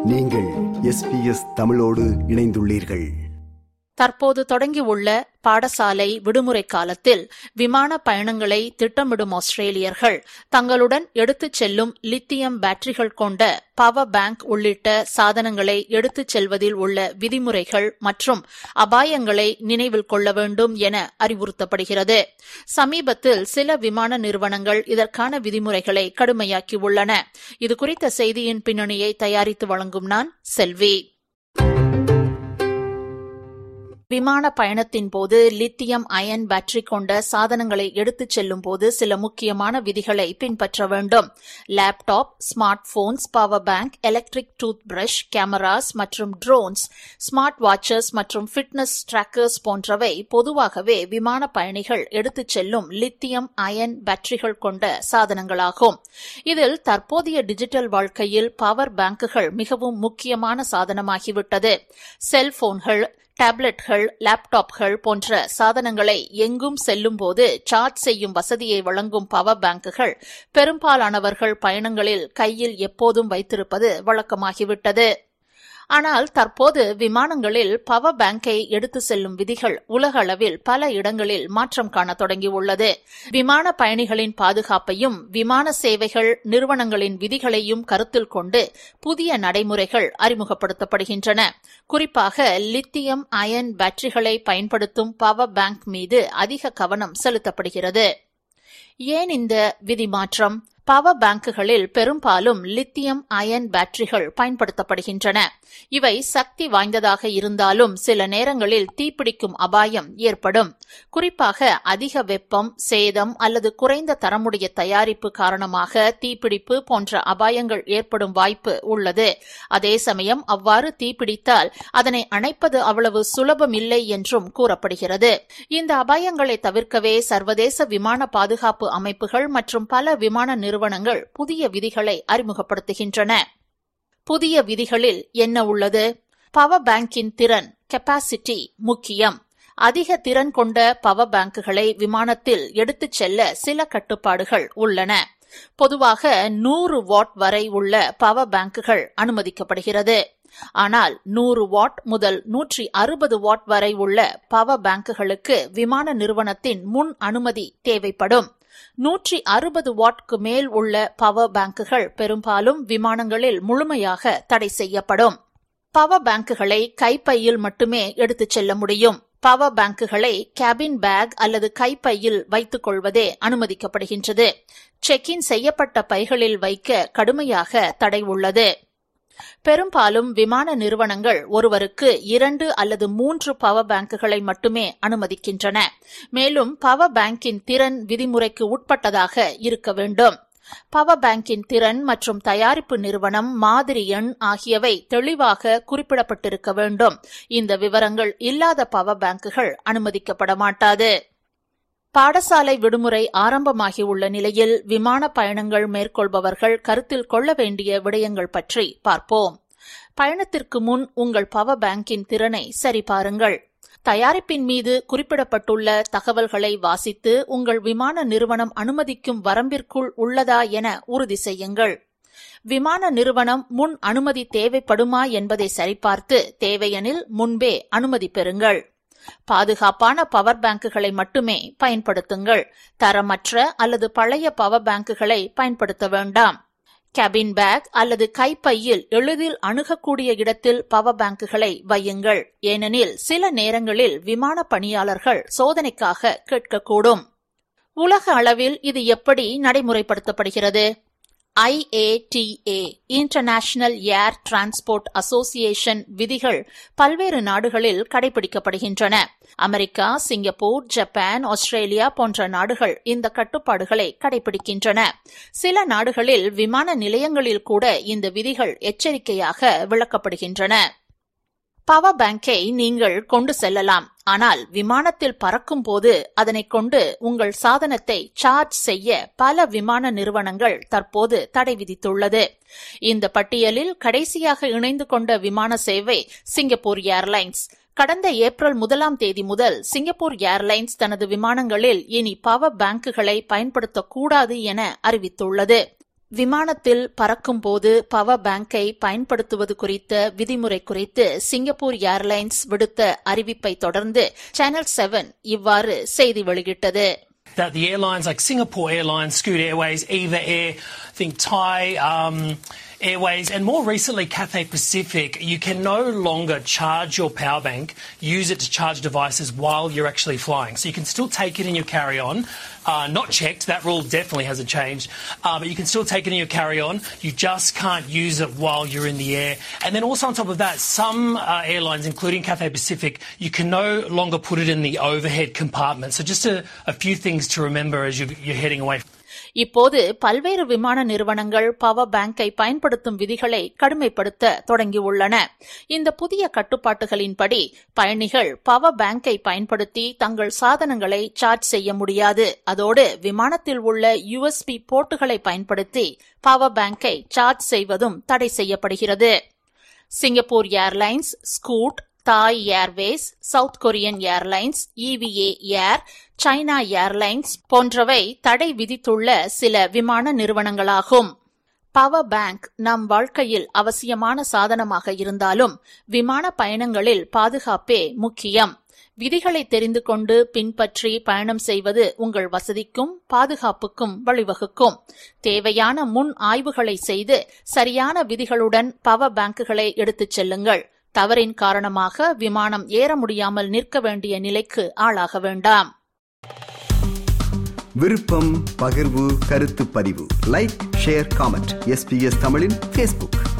நீங்கள் எஸ்பிஎஸ் தமிழோடு இணைந்துள்ளீர்கள் தற்போது தொடங்கியுள்ள பாடசாலை விடுமுறை காலத்தில் விமான பயணங்களை திட்டமிடும் ஆஸ்திரேலியர்கள் தங்களுடன் எடுத்துச் செல்லும் லித்தியம் பேட்டரிகள் கொண்ட பவர் பேங்க் உள்ளிட்ட சாதனங்களை எடுத்துச் செல்வதில் உள்ள விதிமுறைகள் மற்றும் அபாயங்களை நினைவில் கொள்ள வேண்டும் என அறிவுறுத்தப்படுகிறது சமீபத்தில் சில விமான நிறுவனங்கள் இதற்கான விதிமுறைகளை கடுமையாக்கியுள்ளன இதுகுறித்த செய்தியின் பின்னணியை தயாரித்து வழங்கும் நான் செல்வி விமான பயணத்தின் போது லித்தியம் அயன் பேட்டரி கொண்ட சாதனங்களை எடுத்துச் செல்லும் போது சில முக்கியமான விதிகளை பின்பற்ற வேண்டும் laptop smart phones power bank electric tooth brush cameras மற்றும் ட்ரோன்ஸ் ஸ்மார்ட் வாட்சஸ் மற்றும் ஃபிட்னஸ் டிராக்கர்ஸ் போன்றவை பொதுவாகவே விமான பயணிகள் எடுத்துச் செல்லும் லித்தியம் அயன் பேட்டரிகள் கொண்ட சாதனங்களாகும் இதில் தற்போதைய டிஜிட்டல் வாழ்க்கையில் பவர் பேங்குகள் மிகவும் முக்கியமான சாதனமாகிவிட்டது செல்போன்கள் டேப்லெட்கள் லேப்டாப்கள் போன்ற சாதனங்களை எங்கும் செல்லும்போது சார்ஜ் செய்யும் வசதியை வழங்கும் பவர் பேங்குகள் பெரும்பாலானவர்கள் பயணங்களில் கையில் எப்போதும் வைத்திருப்பது வழக்கமாகிவிட்டது ஆனால் தற்போது விமானங்களில் பவர் பேங்கை எடுத்து செல்லும் விதிகள் உலக அளவில் பல இடங்களில் மாற்றம் காண தொடங்கியுள்ளது விமான பயணிகளின் பாதுகாப்பையும் விமான சேவைகள் நிறுவனங்களின் விதிகளையும் கருத்தில் கொண்டு புதிய நடைமுறைகள் அறிமுகப்படுத்தப்படுகின்றன குறிப்பாக லித்தியம் அயன் பேட்டரிகளை பயன்படுத்தும் பவர் பேங்க் மீது அதிக கவனம் செலுத்தப்படுகிறது ஏன் இந்த விதி மாற்றம் பவர் பேங்குகளில் பெரும்பாலும் லித்தியம் அயன் பேட்டரிகள் பயன்படுத்தப்படுகின்றன இவை சக்தி வாய்ந்ததாக இருந்தாலும் சில நேரங்களில் தீப்பிடிக்கும் அபாயம் ஏற்படும் குறிப்பாக அதிக வெப்பம் சேதம் அல்லது குறைந்த தரமுடைய தயாரிப்பு காரணமாக தீப்பிடிப்பு போன்ற அபாயங்கள் ஏற்படும் வாய்ப்பு உள்ளது அதே சமயம் அவ்வாறு தீப்பிடித்தால் அதனை அணைப்பது அவ்வளவு சுலபம் இல்லை என்றும் கூறப்படுகிறது இந்த அபாயங்களை தவிர்க்கவே சர்வதேச விமான பாதுகாப்பு அமைப்புகள் மற்றும் பல விமான நிறுவனங்கள் புதிய விதிகளை அறிமுகப்படுத்துகின்றன புதிய விதிகளில் என்ன உள்ளது பவர் பேங்கின் திறன் கெப்பாசிட்டி முக்கியம் அதிக திறன் கொண்ட பவர் பேங்குகளை விமானத்தில் எடுத்துச் செல்ல சில கட்டுப்பாடுகள் உள்ளன பொதுவாக நூறு வாட் வரை உள்ள பவர் பேங்குகள் அனுமதிக்கப்படுகிறது ஆனால் நூறு வாட் முதல் நூற்றி அறுபது வாட் வரை உள்ள பவர் பேங்குகளுக்கு விமான நிறுவனத்தின் முன் அனுமதி தேவைப்படும் நூற்றி அறுபது வாட்க்கு மேல் உள்ள பவர் பேங்குகள் பெரும்பாலும் விமானங்களில் முழுமையாக தடை செய்யப்படும் பவர் பேங்குகளை கைப்பையில் மட்டுமே எடுத்துச் செல்ல முடியும் பவர் பேங்குகளை கேபின் பேக் அல்லது கைப்பையில் வைத்துக் கொள்வதே அனுமதிக்கப்படுகின்றது செக் இன் செய்யப்பட்ட பைகளில் வைக்க கடுமையாக தடை உள்ளது பெரும்பாலும் விமான நிறுவனங்கள் ஒருவருக்கு இரண்டு அல்லது மூன்று பவர் பேங்குகளை மட்டுமே அனுமதிக்கின்றன மேலும் பவர் பேங்கின் திறன் விதிமுறைக்கு உட்பட்டதாக இருக்க வேண்டும் பவர் பேங்கின் திறன் மற்றும் தயாரிப்பு நிறுவனம் மாதிரி எண் ஆகியவை தெளிவாக குறிப்பிடப்பட்டிருக்க வேண்டும் இந்த விவரங்கள் இல்லாத பவர் பேங்குகள் அனுமதிக்கப்பட மாட்டாது பாடசாலை விடுமுறை ஆரம்பமாகியுள்ள நிலையில் விமான பயணங்கள் மேற்கொள்பவர்கள் கருத்தில் கொள்ள வேண்டிய விடயங்கள் பற்றி பார்ப்போம் பயணத்திற்கு முன் உங்கள் பவர் பேங்கின் திறனை சரிபாருங்கள் தயாரிப்பின் மீது குறிப்பிடப்பட்டுள்ள தகவல்களை வாசித்து உங்கள் விமான நிறுவனம் அனுமதிக்கும் வரம்பிற்குள் உள்ளதா என உறுதி செய்யுங்கள் விமான நிறுவனம் முன் அனுமதி தேவைப்படுமா என்பதை சரிபார்த்து தேவையெனில் முன்பே அனுமதி பெறுங்கள் பாதுகாப்பான பவர் பேங்குகளை மட்டுமே பயன்படுத்துங்கள் தரமற்ற அல்லது பழைய பவர் பேங்குகளை பயன்படுத்த வேண்டாம் கேபின் பேக் அல்லது கைப்பையில் எளிதில் அணுகக்கூடிய இடத்தில் பவர் பேங்குகளை வையுங்கள் ஏனெனில் சில நேரங்களில் விமான பணியாளர்கள் சோதனைக்காக கேட்கக்கூடும் உலக அளவில் இது எப்படி நடைமுறைப்படுத்தப்படுகிறது IATA international air transport association விதிகள் பல்வேறு நாடுகளில் கடைபிடிக்கப்படுகின்றன அமெரிக்கா சிங்கப்பூர் ஜப்பான் ஆஸ்திரேலியா போன்ற நாடுகள் இந்த கட்டுப்பாடுகளை கடைபிடிக்கின்றன சில நாடுகளில் விமான நிலையங்களில் கூட இந்த விதிகள் எச்சரிக்கையாக விளக்கப்படுகின்றன பவர் பேங்கை நீங்கள் கொண்டு செல்லலாம் ஆனால் விமானத்தில் பறக்கும் போது அதனை கொண்டு உங்கள் சாதனத்தை சார்ஜ் செய்ய பல விமான நிறுவனங்கள் தற்போது தடை விதித்துள்ளது இந்த பட்டியலில் கடைசியாக இணைந்து கொண்ட விமான சேவை சிங்கப்பூர் ஏர்லைன்ஸ் கடந்த ஏப்ரல் முதலாம் தேதி முதல் சிங்கப்பூர் ஏர்லைன்ஸ் தனது விமானங்களில் இனி பவர் பேங்குகளை பயன்படுத்தக்கூடாது என அறிவித்துள்ளது விமானத்தில் பறக்கும்போது பவர் பேங்கை பயன்படுத்துவது குறித்த விதிமுறை குறித்து சிங்கப்பூர் ஏர்லைன்ஸ் விடுத்த அறிவிப்பை தொடர்ந்து சேனல் செவன் இவ்வாறு செய்தி வெளியிட்டது that the airlines like Singapore Airlines, Scoot Airways, Eva Air, I think Thai um, Airways, and more recently Cathay Pacific, you can no longer charge your power bank, use it to charge devices while you're actually flying. So you can still take it in your carry-on, uh, not checked. That rule definitely hasn't changed, uh, but you can still take it in your carry-on. You just can't use it while you're in the air. And then also on top of that, some uh, airlines, including Cathay Pacific, you can no longer put it in the overhead compartment. So just a, a few things to remember as you, you're heading away. இப்போது பல்வேறு விமான நிறுவனங்கள் power பேங்கை பயன்படுத்தும் விதிகளை கடுமைப்படுத்த தொடங்கியுள்ளன இந்த புதிய கட்டுப்பாட்டுகளின்படி பயணிகள் பவர் பேங்கை பயன்படுத்தி தங்கள் சாதனங்களை சார்ஜ் செய்ய முடியாது அதோடு விமானத்தில் உள்ள யுஎஸ்பி போர்ட்டுகளை பயன்படுத்தி பவர் பேங்கை சார்ஜ் செய்வதும் தடை செய்யப்படுகிறது Singapore airlines Scoot Thai airways South Korean airlines EVA air China airlines போன்றவை தடை விதித்துள்ள சில விமான நிறுவனங்களாகும் பவர் பேங்க் நம் வாழ்க்கையில் அவசியமான சாதனமாக இருந்தாலும் விமான பயணங்களில் பாதுகாப்பே முக்கியம் விதிகளை தெரிந்து கொண்டு பின்பற்றி பயணம் செய்வது உங்கள் வசதிக்கும் பாதுகாப்புக்கும் வழிவகுக்கும் தேவையான முன் ஆய்வுகளை செய்து சரியான விதிகளுடன் பவர் பேங்குகளை எடுத்துச் செல்லுங்கள் தவறின் காரணமாக விமானம் ஏற முடியாமல் நிற்க வேண்டிய நிலைக்கு ஆளாக வேண்டாம் விருப்பம் பகிர்வு கருத்து பதிவு லைக் ஷேர் காமெண்ட் எஸ்பிஎஸ் தமிழின் ஃபேஸ்புக்